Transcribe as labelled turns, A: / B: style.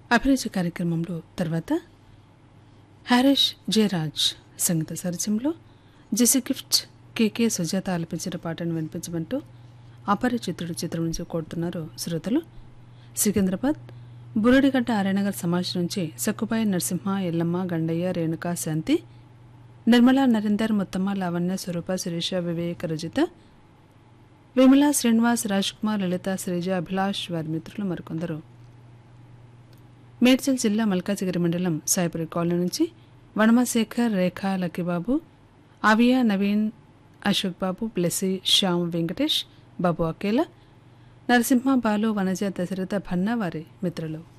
A: అభిరుచి కార్యక్రమంలో తర్వాత హారీష్ జయరాజ్ సంగీత సరచంలో జెసి గిఫ్ట్ కేకే సుజాత ఆలపించిన పాటను వినిపించమంటూ అపరిచితుడు చిత్రం నుంచి కోరుతున్నారు శ్రోతలు సికింద్రాబాద్ బురుడిగడ్డ ఆర్యనగర్ సమాజ్ నుంచి సక్కుబాయి నరసింహ ఎల్లమ్మ గండయ్య రేణుక శాంతి నిర్మలా నరేందర్ ముత్తమ్మ లావణ్య స్వరూప శిరీష వివేక రజిత విమల శ్రీనివాస్ రాజ్ కుమార్ లలిత శ్రీజ అభిలాష్ వారి మిత్రులు మరికొందరు మేడ్చల్ జిల్లా మల్కాజిగిరి మండలం సాయిపురి కాలనీ నుంచి వనమశేఖర్ రేఖ లక్కీబాబు ఆవియా నవీన్ అశోక్ బాబు బ్లెస్సీ శ్యామ్ వెంకటేష్ బాబు అకేలా నరసింహ బాలు వనజ దశరథ భన్న వారి మిత్రులు